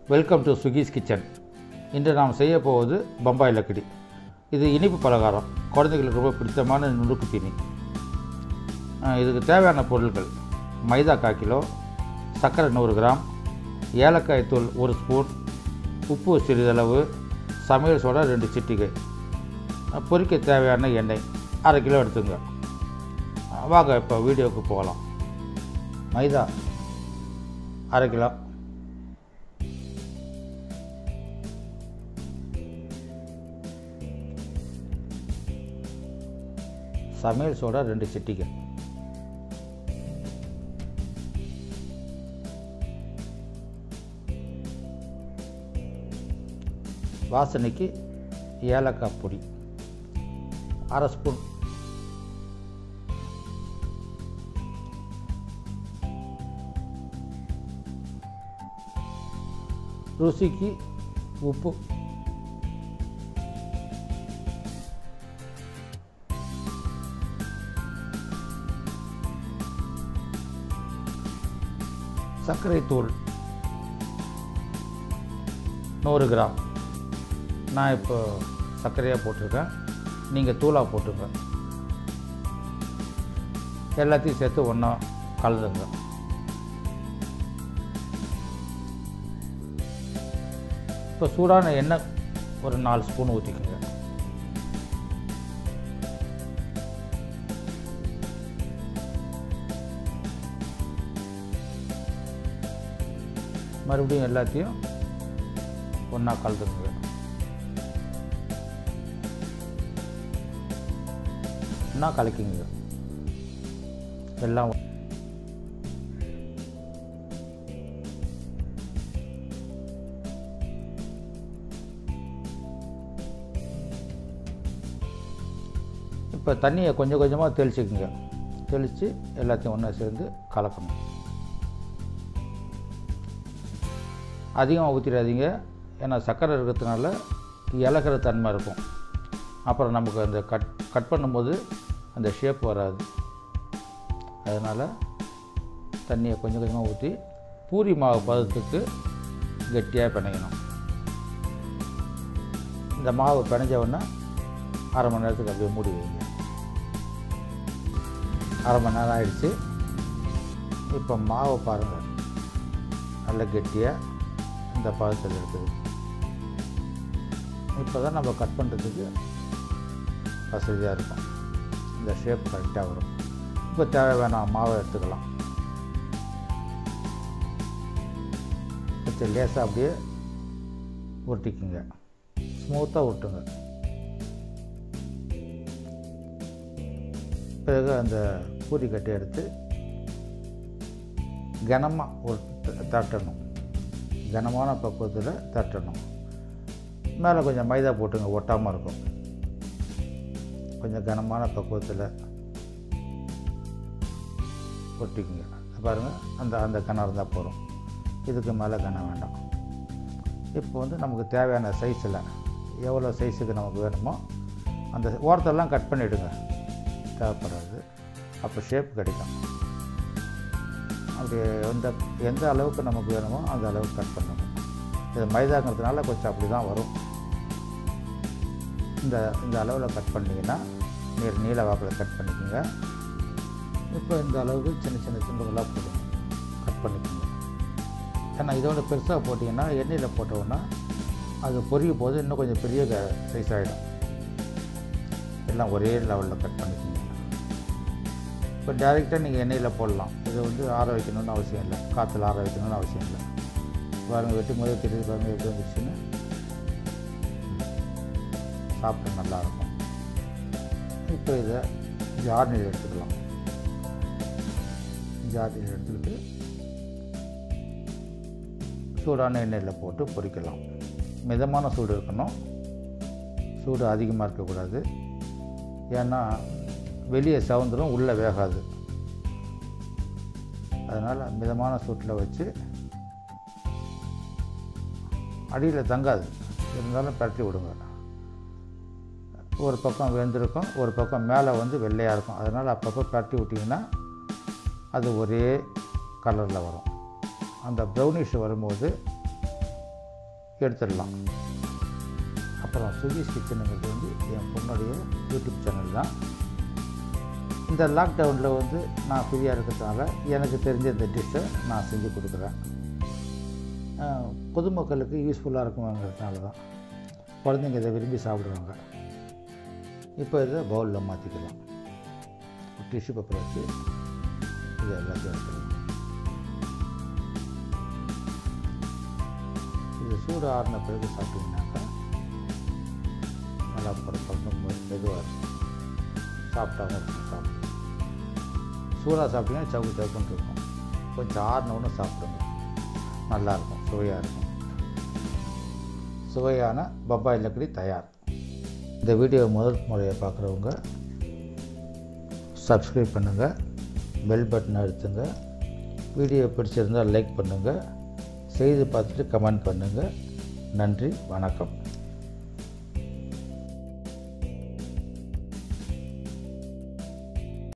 welcome to சுகீஸ் kitchen இன்று நாம் செய்ய போவது பம்பாய் லக்கடி இது இனிப்பு பலகாரம் குழந்தைகளுக்கு ரொம்ப பிடித்தமான நுணுக்கு தீனி அஹ் இதுக்கு தேவையான பொருட்கள் மைதா கால் கிலோ சர்க்கரை நூறு கிராம் ஏலக்காய் தூள் ஒரு ஸ்பூன் உப்பு சிறிதளவு சமையல் சோடா ரெண்டு சிட்டிகை அஹ் பொரிக்க தேவையான எண்ணெய் அரை கிலோ எடுத்துங்க அஹ் வாங்க இப்போ வீடியோவுக்கு போகலாம் மைதா அரை கிலோ சமையல் சோடா ரெண்டு சிட்டிகை வாசனைக்கு ஏலக்காய் பொடி அரை ஸ்பூன் ருசிக்கு உப்பு சர்க்கரை தூள் நூறு கிராம் நான் இப்போ சர்க்கரையாக போட்டிருக்கேன் நீங்கள் தூளாக போட்டுங்க எல்லாத்தையும் சேர்த்து ஒன்றா கலந்துங்க இப்போ சூடான எண்ணெய் ஒரு நாலு ஸ்பூன் ஊற்றிக்கோங்க மறுபடியும் எல்லாத்தையும் ஒன்றா கலந்துக்குங்க ஒன்றா கலக்கிங்க எல்லாம் இப்போ தண்ணியை கொஞ்சம் கொஞ்சமாக தெளிச்சுக்குங்க தெளித்து எல்லாத்தையும் ஒன்றா சேர்ந்து கலக்கணும் அதிகமாக ஊற்றிடாதீங்க ஏன்னா சர்க்கரை இருக்கிறதுனால இலக்கிற தன்மை இருக்கும் அப்புறம் நமக்கு அந்த கட் கட் பண்ணும்போது அந்த ஷேப் வராது அதனால் தண்ணியை கொஞ்சம் கொஞ்சமாக ஊற்றி பூரி மாவு பதத்துக்கு கெட்டியாக பிணைக்கணும் இந்த மாவு பிணைஞ்ச உடனே அரை மணி நேரத்துக்கு அப்படியே மூடி வைங்க அரை மணி நேரம் ஆயிடுச்சு இப்போ மாவை பாருங்கள் நல்ல கெட்டியாக இந்த பதத்தில் இருக்குது இப்போ தான் நம்ம கட் பண்ணுறதுக்கு வசதியாக இருக்கும் இந்த ஷேப் கரெக்டாக வரும் இப்போ தேவையான மாவை எடுத்துக்கலாம் வச்சு லேசாக அப்படியே உருட்டிக்குங்க ஸ்மூத்தாக உருட்டுங்க பிறகு அந்த பூரி கட்டி எடுத்து கனமாக ஒரு தட்டணும் கனமான பக்குவத்தில் தட்டணும் மேலே கொஞ்சம் மைதா போட்டுங்க ஒட்டாமல் இருக்கும் கொஞ்சம் கனமான பக்குவத்தில் ஒட்டிக்குங்க பாருங்கள் அந்த அந்த கனம் இருந்தால் போதும் இதுக்கு மேலே கனம் வேண்டாம் இப்போ வந்து நமக்கு தேவையான சைஸில் எவ்வளோ சைஸுக்கு நமக்கு வேணுமோ அந்த ஓரத்தெல்லாம் கட் பண்ணிவிடுங்க தேவைப்படாது அப்போ ஷேப் கிடைக்கும் அப்படி எந்த எந்த அளவுக்கு நமக்கு வேணுமோ அந்த அளவுக்கு கட் பண்ணணும் இது மைதாங்கிறதுனால கொஞ்சம் அப்படி தான் வரும் இந்த இந்த அளவில் கட் பண்ணிங்கன்னா நீர் நீல வாக்கில் கட் பண்ணிக்கோங்க இப்போ இந்த அளவுக்கு சின்ன சின்ன துண்டுகளாக போடுங்க கட் பண்ணிக்கோங்க ஏன்னா இதோட பெருசாக போட்டிங்கன்னா எண்ணெயில் போட்டோன்னா அது பொரிய போது இன்னும் கொஞ்சம் பெரிய சைஸ் ஆகிடும் எல்லாம் ஒரே லெவலில் கட் பண்ணிக்கோங்க இப்போ டேரெக்டாக நீங்கள் எண்ணெயில் போடலாம் இது வந்து ஆற வைக்கணும்னு அவசியம் இல்லை காற்றுல ஆற வைக்கணும்னு அவசியம் இல்லை பாருங்கள் வெட்டி முதல் தெரியுது பாருங்கள் எப்படி வந்துச்சுன்னு சாப்பிட நல்லாயிருக்கும் இப்போ இதை ஜார்னில் எடுத்துக்கலாம் ஜார்னில் எடுத்துக்கிட்டு சூடான எண்ணெயில் போட்டு பொரிக்கலாம் மிதமான சூடு இருக்கணும் சூடு அதிகமாக இருக்கக்கூடாது ஏன்னா வெளியே சவுந்துடும் உள்ளே வேகாது அதனால் மிதமான சூட்டில் வச்சு அடியில் தங்காது இருந்தாலும் பரட்டி விடுங்க ஒரு பக்கம் வெந்திருக்கும் ஒரு பக்கம் மேலே வந்து வெள்ளையாக இருக்கும் அதனால் அப்பப்போ பரட்டி விட்டிங்கன்னா அது ஒரே கலரில் வரும் அந்த ப்ரௌனிஷ் வரும்போது எடுத்துடலாம் அப்புறம் சுகீஸ் கிச்சனுங்கிறது வந்து என் பொண்ணுடைய யூடியூப் சேனல் தான் இந்த லாக்டவுனில் வந்து நான் ஃப்ரீயாக இருக்கிறதுனால எனக்கு தெரிஞ்ச இந்த டிஷ்ஷை நான் செஞ்சு கொடுக்குறேன் அஹ், பொதுமக்களுக்கு யூஸ்ஃபுல்லாக இருக்குங்கிறதுனால தான் குழந்தைங்க இதை விரும்பி சாப்பிடுவாங்க இப்போ இதை பவுலில் மாற்றிக்கலாம் டிஷ்யூ பேப்பர் வச்சு இது எல்லாத்தையும் எடுத்துக்கலாம் இது சூடு ஆறின பிறகு சாப்பிட்டீங்கன்னாக்கா நல்லா படம் மெதுவாக இருக்கும் சாப்பிட்டாவும் இருக்கும் சாப்பிடும் சூடாக சாப்பிட்டீங்கன்னா சவுக்கு சவுக்குன்னு இருக்கும் கொஞ்சம் ஆறினவுன்னு சாப்பிடுங்க நல்லாயிருக்கும் சுவையாக இருக்கும் சுவையான பப்பாய் லக்கடி தயார் இந்த வீடியோ முதல் முறையை பார்க்குறவங்க சப்ஸ்கிரைப் பண்ணுங்கள் பெல் பட்டன் அழுத்துங்க வீடியோ பிடிச்சிருந்தால் லைக் பண்ணுங்கள் செய்து பார்த்துட்டு கமெண்ட் பண்ணுங்கள் நன்றி வணக்கம்